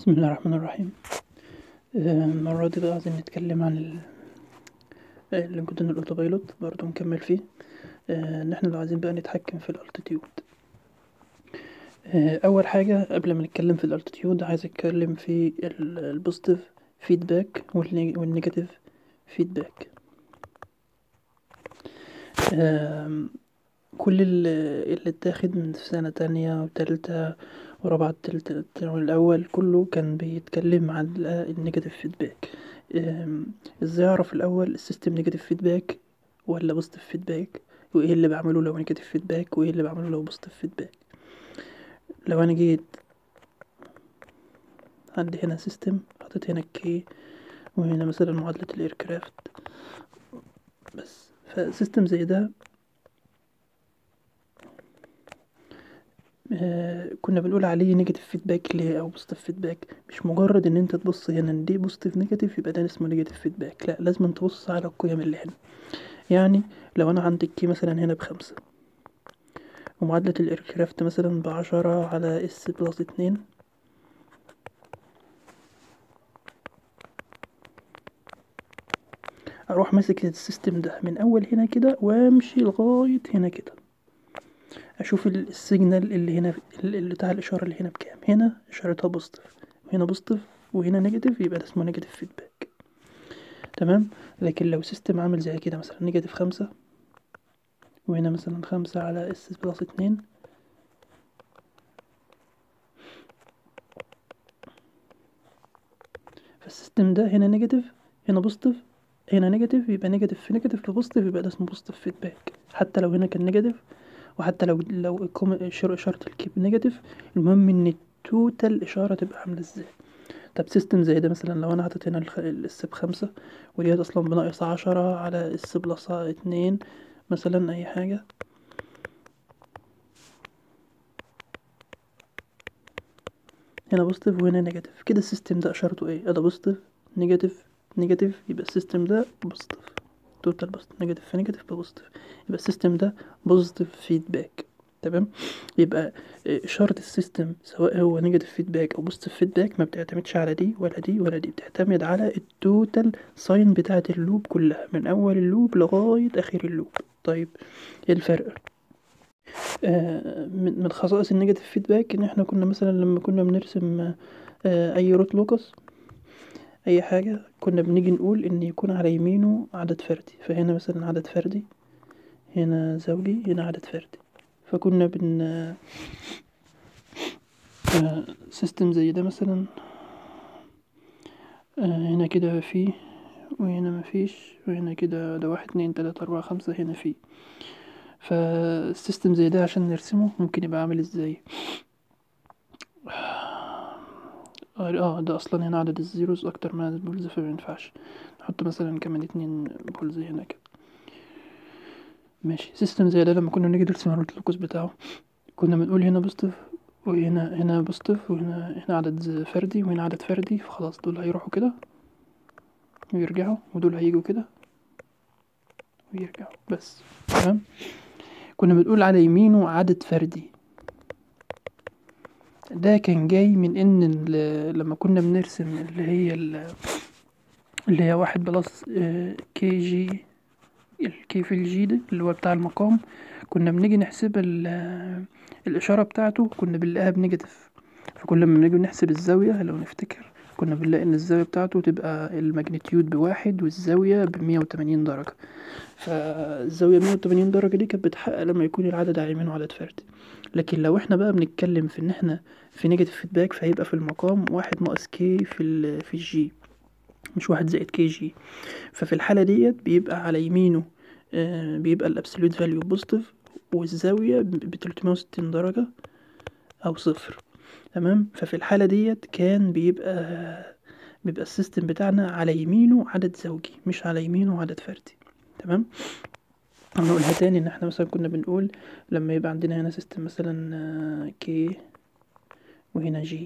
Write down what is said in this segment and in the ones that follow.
بسم الله الرحمن الرحيم آه، المرة دي بقى عايزين نتكلم عن ال- اللي كنت الاوتو بايلوت برضه نكمل فيه آه، ان احنا لو عايزين بقى نتحكم في الالتيتيود آه، اول حاجة قبل ما نتكلم في الالتيتيود عايز اتكلم في البوزيتيف فيدباك والنيجاتيف فيدباك كل ال- اللي اتاخد من سنة تانية وتالتة ورابعة التالتة الترم الأول كله كان بيتكلم عن النيجاتيف فيدباك ازاي اعرف الأول السيستم نيجاتيف فيدباك ولا بوزيتيف فيدباك وايه اللي بعمله لو نيجاتيف فيدباك وايه اللي بعمله لو بوزيتيف فيدباك لو انا جيت عندي هنا سيستم حطيت هنا الكي وهنا مثلا معادلة الايركرافت بس فسيستم زي ده آه كنا بنقول عليه نيجاتيف فيدباك ليه او بوزيتيف فيدباك مش مجرد ان انت تبص هنا ان دي بوزيتيف نيجاتيف يبقى ده اسمه نيجاتيف فيدباك لا لازم تبص على القيم اللي هنا يعني لو انا عندي الكي مثلا هنا بخمسة ومعادلة الايركرافت مثلا بعشرة على اس بلس اتنين اروح ماسك السيستم ده من اول هنا كده وامشي لغاية هنا كده اشوف ال- السيجنال اللي هنا اللي بتاع الاشاره اللي هنا بكام هنا اشارتها بوزيتيف وهنا بوزيتيف وهنا نيجاتيف يبقى ده اسمه نيجاتيف فيدباك تمام لكن لو سيستم عامل زي كده مثلا نيجاتيف خمسة وهنا مثلا خمسة على اس بلس اتنين فالسيستم ده هنا نيجاتيف هنا بوزيتيف هنا نيجاتيف يبقى نيجاتيف في نيجاتيف في بوزيتيف يبقى ده اسمه بوزيتيف فيدباك حتى لو هنا كان نيجاتيف وحتى لو لو الكوم- إشارة إشارة الكيب نيجاتيف المهم إن التوتال إشارة تبقى عاملة إزاي طب سيستم زي ده مثلا لو أنا حاطط هنا الخ- الاس بخمسة وديت أصلا بناقص عشرة على اس بلس اتنين مثلا أي حاجة هنا بوزيتيف وهنا نيجاتيف كده السيستم ده إشارته إيه أدا بوزيتيف نيجاتيف نيجاتيف يبقى السيستم ده بوزيتيف توتال بوزيتيف نيجاتيف في نيجاتيف بوزيتيف يبقى السيستم ده بوزيتيف فيدباك تمام يبقى إشارة السيستم سواء هو نيجاتيف فيدباك أو بوزيتيف فيدباك ما بتعتمدش على دي ولا دي ولا دي بتعتمد على التوتال ساين بتاعة اللوب كلها من أول اللوب لغاية آخر اللوب طيب ايه الفرق آه من من خصائص النيجاتيف فيدباك ان احنا كنا مثلا لما كنا بنرسم آه اي روت لوكس اي حاجة كنا بنيجي نقول ان يكون على يمينه عدد فردي فهنا مثلا عدد فردي هنا زوجي هنا عدد فردي فكنا بن آه سيستم زي ده مثلا آه هنا كده فيه وهنا مفيش وهنا كده ده واحد اتنين تلاتة أربعة خمسة هنا فيه فالسيستم زي ده عشان نرسمه ممكن يبقى عامل ازاي اه ده اصلا هنا عدد الزيروز اكتر من عدد البولز فمينفعش نحط مثلا كمان اتنين بولز هنا كده ماشي سيستم زي ده لما كنا نيجي نرسم الروت لوكس بتاعه كنا بنقول هنا بوزيتيف وهنا هنا بوزيتيف وهنا هنا عدد فردي وهنا عدد فردي فخلاص دول هيروحوا كده ويرجعوا ودول هيجوا كده ويرجعوا بس تمام كنا بنقول على يمينه عدد فردي ده كان جاي من ان ال- لما كنا بنرسم اللي هي ال- اللي هي واحد بلس آه، كي جي الكي في الجي ده اللي هو بتاع المقام كنا بنيجي نحسب ال- الإشارة بتاعته كنا بنلاقيها بنيجاتيف فكل ما بنيجي نحسب الزاوية لو نفتكر كنا بنلاقي إن الزاوية بتاعته تبقى الماجنتيود بواحد والزاوية بمية وتمانين درجة فالزاوية مية وتمانين درجة دي كانت بتحقق لما يكون العدد على يمينه عدد فردي لكن لو احنا بقى بنتكلم في ان احنا في نيجاتيف فيدباك فهيبقى في المقام واحد ناقص كي في ال في الجي مش واحد زائد كي جي ففي الحالة ديت بيبقى على يمينه آه، بيبقى الابسوليوت فاليو بوزيتيف والزاوية ب 360 درجة أو صفر تمام ففي الحالة ديت كان بيبقى بيبقى السيستم بتاعنا على يمينه عدد زوجي مش على يمينه عدد فردي تمام هنقولها تاني ان احنا مثلا كنا بنقول لما يبقى عندنا هنا سيستم مثلا كي وهنا جي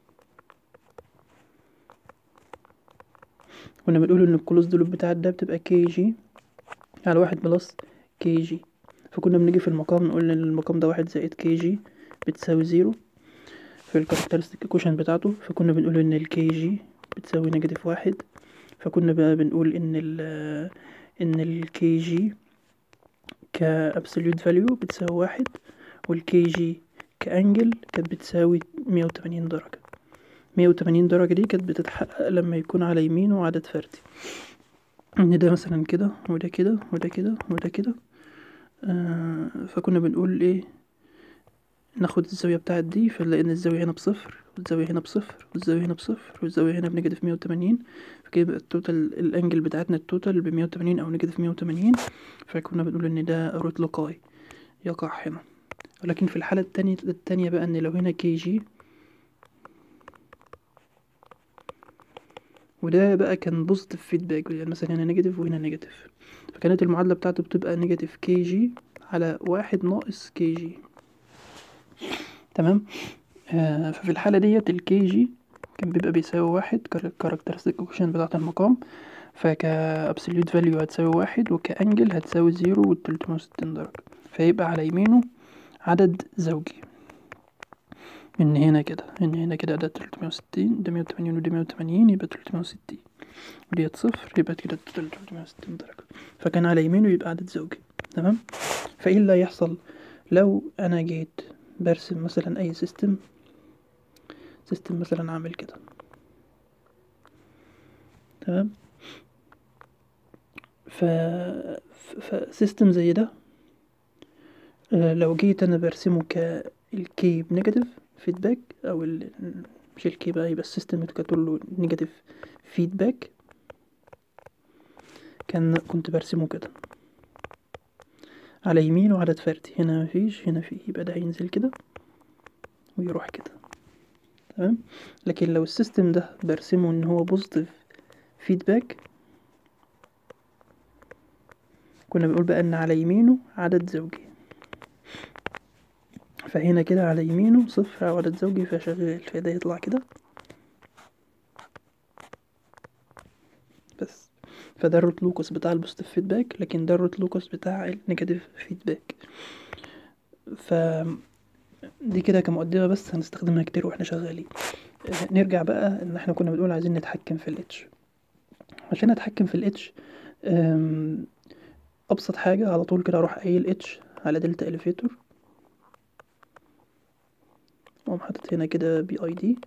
كنا بنقول ان الكلوز لوب بتاع ده بتبقى كي جي على واحد بلس كي جي فكنا بنيجي في المقام نقول ان المقام ده واحد زائد كي جي بتساوي زيرو في الكاركترستيك ايكويشن بتاعته فكنا بنقول ان الكي جي بتساوي نيجاتيف واحد فكنا بقى بنقول ان ال ان الكي جي كابسوليوت فاليو بتساوي واحد والكي جي كانجل كانت بتساوي مية وتمانين درجة مية وتمانين درجة دي كانت بتتحقق لما يكون على يمينه عدد فردي ان ده مثلا كده وده كده وده كده وده كده آه فكنا بنقول ايه ناخد الزاوية بتاعت دي فنلاقي ان الزاوية هنا بصفر والزاوية هنا بصفر والزاوية هنا بصفر والزاوية هنا بنيجاتيف مية وتمانين فكده يبقى التوتال الانجل بتاعتنا التوتال بمية وتمانين او نيجاتيف مية وتمانين فكنا بنقول ان ده روت لوكاي يقع هنا ولكن في الحالة التانية التانية بقى ان لو هنا كي جي وده بقى كان بوزيتيف فيدباك يعني مثلا هنا نيجاتيف وهنا نيجاتيف فكانت المعادلة بتاعته بتبقى نيجاتيف كي جي على واحد ناقص كي جي تمام آه ففي الحالة ديت الكي جي كان بيبقى بيساوي واحد كاركترستيك ايكويشن بتاعة المقام فكابسوليوت فاليو هتساوي واحد وكأنجل هتساوي زيرو وتلتمية وستين درجة فيبقى على يمينه عدد زوجي من هنا كده من هنا كده ده تلتمية وستين ده مية وتمانين وده مية وتمانين يبقى تلتمية وستين وديت صفر يبقى كده التوتال تلتمية وستين درجة فكان على يمينه يبقى عدد زوجي تمام فايه اللي هيحصل لو انا جيت برسم مثلا اي سيستم سيستم مثلا عامل كده تمام ف فسيستم زي ده آه، لو جيت انا برسمه كالكي بنيجاتيف فيدباك او ال... مش الكي بقى يبقى السيستم كاتب له نيجاتيف فيدباك كان كنت برسمه كده على يمينه عدد فردي هنا مفيش هنا فيه يبقى ده هينزل كده ويروح كده تمام لكن لو السيستم ده برسمه ان هو بوزيتيف فيدباك كنا بنقول بقى ان على يمينه عدد زوجي فهنا كده على يمينه صفر او عدد زوجي فشغال فده يطلع كده بس فده الروت لوكس بتاع البوزيتيف فيدباك لكن ده الروت لوكس بتاع النيجاتيف فيدباك ف دي كده كمقدمة بس هنستخدمها كتير واحنا شغالين آه، نرجع بقى ان احنا كنا بنقول عايزين نتحكم في الاتش عشان اتحكم في الاتش ابسط حاجة على طول كده اروح قايل اتش على دلتا اليفيتور واقوم حاطط هنا كده بي اي دي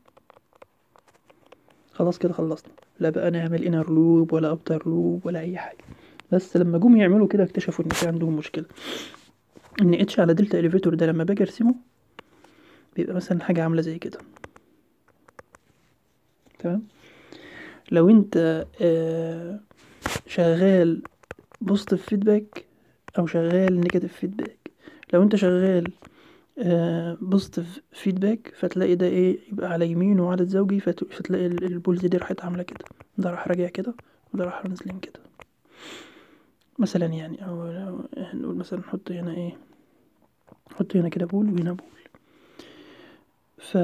خلاص كده خلصنا لا بقى نعمل انر لوب ولا ابتر لوب ولا اي حاجة بس لما جم يعملوا كده اكتشفوا ان في عندهم مشكلة ان اتش على دلتا اليفيتور ده لما باجي ارسمه بيبقى مثلا حاجة عاملة زي كده تمام لو انت آه شغال بوزيتيف فيدباك او شغال نيجاتيف فيدباك لو انت شغال بوزيتيف فيدباك فتلاقي ده ايه يبقى على يمينه عدد زوجي فت- فتلاقي ال- البولز دي راحت عاملة كده ده راح راجع كده وده راح نازلين كده مثلا يعني او لو نقول مثلا نحط هنا ايه نحط هنا كده بول وهنا بول ف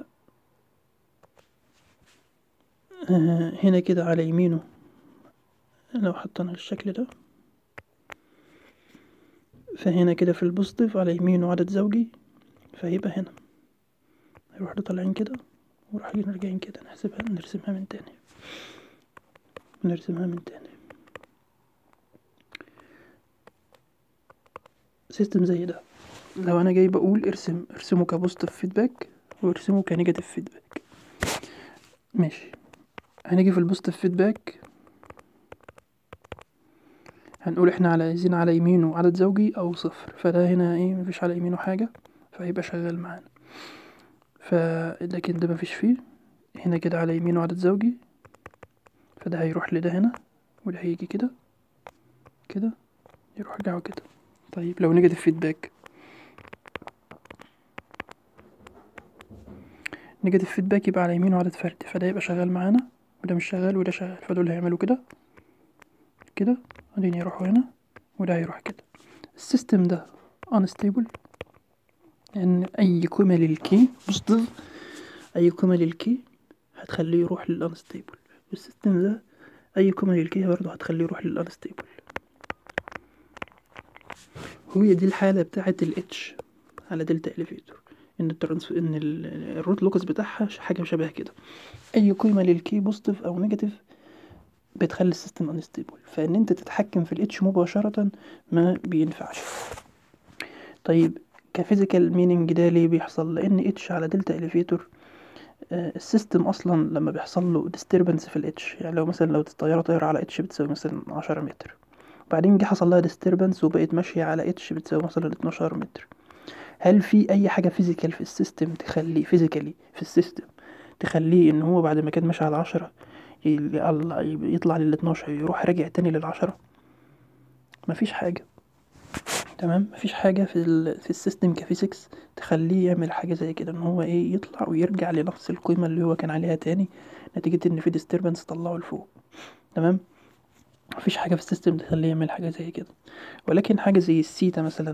آه، هنا كده على يمينه لو حطينا الشكل ده فهنا كده في البوزيتيف على يمينه عدد زوجي فهيبقى هنا هيروح ده طالعين كده وراح راجعين كده نحسبها نرسمها من تاني نرسمها من تاني سيستم زي ده لو انا جاي بقول ارسم ارسمه كبوزيتيف فيدباك وارسمه كنيجاتيف فيدباك ماشي هنيجي في البوزيتيف فيدباك هنقول احنا على عايزين على يمينه عدد زوجي او صفر فده هنا ايه مفيش على يمينه حاجة فهيبقى شغال معانا ف لكن ده مفيش فيه هنا كده على يمينه عدد زوجي فده هيروح لده هنا وده هيجي كده كده يروح رجعه كده طيب لو نيجاتيف فيدباك نيجاتيف فيدباك يبقى على يمينه عدد فردي فده يبقى شغال معانا وده مش شغال وده شغال فدول هيعملوا كده كده بعدين يروحوا هنا وده هيروح كده السيستم ده unstable لأن أي قيمة للكي بوزيتيف أي قيمة للكي هتخليه يروح للأنستيبل والسيستم ده أي قيمة للكي برضه هتخليه يروح للأنستيبل هي دي الحالة بتاعة الاتش على دلتا اليفيتور ان الترانس ان ال- الروت لوكس بتاعها ش- حاجه شبه كده اي قيمه للكي بوزيتيف او نيجاتيف بتخلي السيستم انستيبل فان انت تتحكم في الاتش مباشره ما بينفعش طيب كفيزيكال مينينج ده ليه بيحصل لان اتش على دلتا اليفيتور آه، السيستم اصلا لما بيحصل له disturbance في الاتش يعني لو مثلا لو الطياره طايره على اتش بتساوي مثلا عشرة متر وبعدين جه حصل لها disturbance وبقت ماشيه على اتش بتساوي مثلا اتناشر متر هل في اي حاجه فيزيكال في السيستم تخليه فيزيكالي في السيستم تخليه ان هو بعد ما كان ماشي على عشرة ي- يطلع لل 12 يروح راجع تاني للعشرة مفيش حاجة تمام مفيش حاجة في ال في السيستم كفيزيكس تخليه يعمل حاجة زي كده ان هو ايه يطلع ويرجع لنفس القيمة اللي هو كان عليها تاني نتيجة ان في disturbance طلعه لفوق تمام مفيش حاجة في السيستم تخليه يعمل حاجة زي كده ولكن حاجة زي السيتا مثلا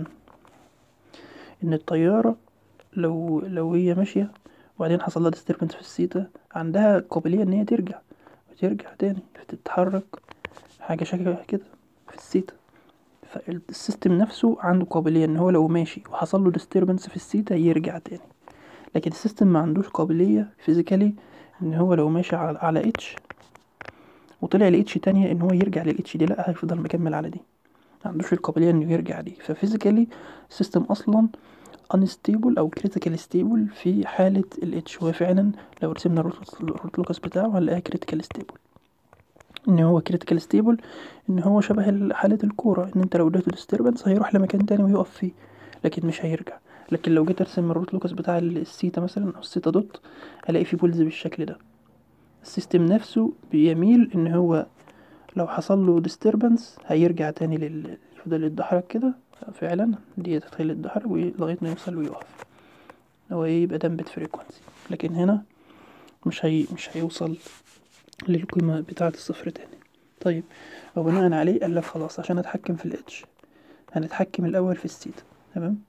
ان الطيارة لو لو هي ماشية وبعدين حصل لها disturbance في السيتا عندها قابلية ان هي ترجع وترجع تاني فتتحرك حاجة شكلها كده في السيتا فالسيستم نفسه عنده قابلية ان هو لو ماشي وحصل له disturbance في السيتا يرجع تاني لكن السيستم ما عندوش قابلية فيزيكالي ان هو لو ماشي على على اتش وطلع لاتش تانية ان هو يرجع للاتش دي لا هيفضل مكمل على دي ما عندوش القابلية انه يرجع دي ففيزيكالي السيستم اصلا unstable او critical stable في حالة ال H هو فعلا لو رسمنا الروت لوكس بتاعه هنلاقيها critical stable ان هو critical stable ان هو شبه ال- حالة الكورة ان انت لو اديته disturbance هيروح لمكان تاني ويقف فيه لكن مش هيرجع لكن لو جيت ارسم الروت لوكس بتاع ال- السيتا مثلا او السيتا دوت هلاقي فيه بولز بالشكل ده السيستم نفسه بيميل ان هو لو حصل له disturbance هيرجع تاني لل يفضل يتدحرج كده فعلا دي تتخيل يتدحرج وي- لغاية ما يوصل ويقف هو ايه يبقى دمبت فريكوانسي لكن هنا مش هي مش هيوصل للقيمة بتاعة الصفر تاني طيب وبناء عليه قال لك خلاص عشان اتحكم في الاتش هنتحكم الاول في السيتا تمام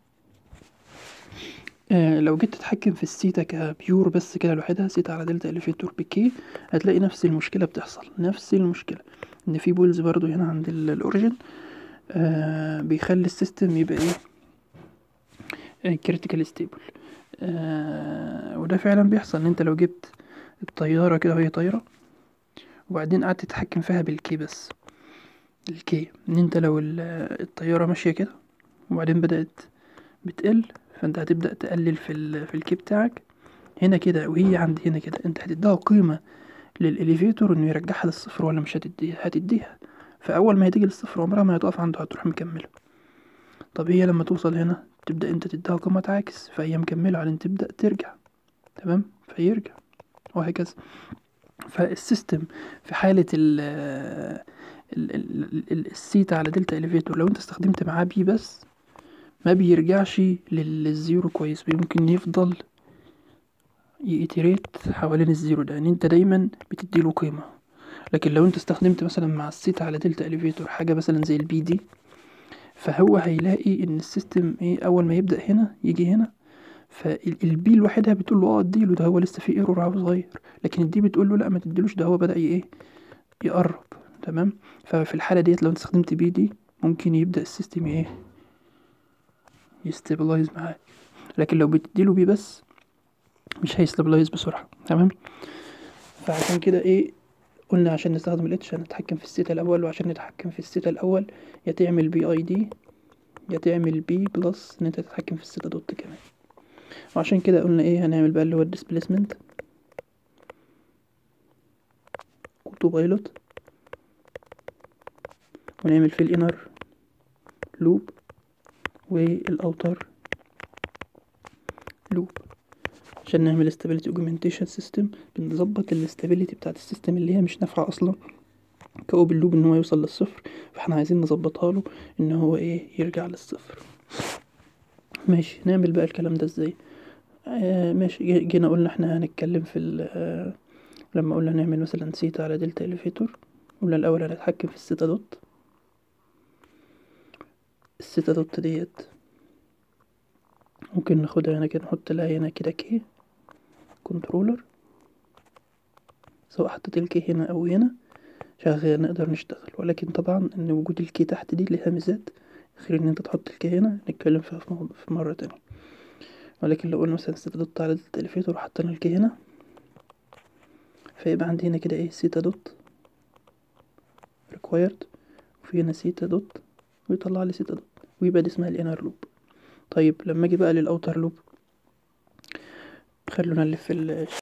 آه لو جيت تتحكم في السيتا كبيور بس كده لوحدها سيتا على دلتا اليفيتور بكي هتلاقي نفس المشكلة بتحصل نفس المشكلة ان في بولز برضو هنا عند ال- الاوريجن آه بيخلي السيستم يبقى ايه كريتيكال ستيبل آه وده فعلا بيحصل ان انت لو جبت الطيارة كده وهي طايرة وبعدين قعدت تتحكم فيها بالكي بس الكي ان انت لو ال- الطيارة ماشية كده وبعدين بدأت بتقل فانت هتبدأ تقلل في ال في الكي بتاعك هنا كده وهي عند هنا كده انت هتديها قيمة للإليفيتور انه يرجعها للصفر ولا مش هتديها هتديها فأول ما هتيجي للصفر عمرها ما هتقف عنده هتروح مكملة طب هي لما توصل هنا تبدأ انت تديها قيمة عاكس فهي مكملة بعدين تبدأ ترجع تمام فيرجع وهكذا فالسيستم في حالة ال ال- ال- ال- السيتا على دلتا اليفيتور لو انت استخدمت معاه بي بس ما بيرجعش لل- للزيرو كويس ممكن يفضل يتريت حوالين الزيرو ده ان انت دايما بتديله قيمة لكن لو انت استخدمت مثلا مع السيتا على دلتا اليفيتور حاجة مثلا زي البي دي فهو هيلاقي ان السيستم ايه اول ما يبدأ هنا يجي هنا فالبي لوحدها بتقول له اه اديله ده هو لسه في ايرور عاوز صغير لكن الدي بتقول له لا ما تديلوش ده هو بدأ ايه يقرب تمام ففي الحالة ديت لو انت استخدمت بي دي ممكن يبدأ السيستم ايه يستابلايز معاك لكن لو بتديله بي بس مش هيستابلايز بسرعة تمام فعشان كده ايه قلنا عشان نستخدم الاتش هنتحكم في السيتا الاول وعشان نتحكم في السيتا الاول يا تعمل بي اي دي يا تعمل بي بلس ان انت تتحكم في السيتا دوت كمان وعشان كده قلنا ايه هنعمل بقى اللي هو الديسبيسمنت اوتو بايلوت ونعمل في الانر لوب والاوتر لوب عشان نعمل stability augmentation system بنظبط الاستابيليتي بتاعت السيستم اللي هي مش نافعة اصلا كأوبن لوب ان هو يوصل للصفر فاحنا عايزين نظبطها له ان هو ايه يرجع للصفر ماشي نعمل بقى الكلام ده ازاي آه ماشي جي- جينا قلنا احنا هنتكلم في ال- آه لما قلنا نعمل مثلا سيتا على دلتا اليفيتور قلنا الاول هنتحكم في السيتا دوت السيتا دوت ديت ممكن ناخدها هنا كده نحط لها هنا كده كي كنترولر سواء حطيت الكي هنا او هنا شغال نقدر نشتغل ولكن طبعا ان وجود الكي تحت دي ليها ميزات غير ان انت تحط الكي هنا نتكلم فيها في مو- في مرة تانية ولكن لو قلنا مثلا سيتا دوت على دلتا الفيتور وحطينا الكي هنا فيبقى عندي هنا كده ايه سيتا دوت required وفي هنا سيتا دوت ويطلع لي سيتا دوت ويبقى دي اسمها الانر لوب طيب لما اجي بقى للاوتر لوب خلونا نلف ال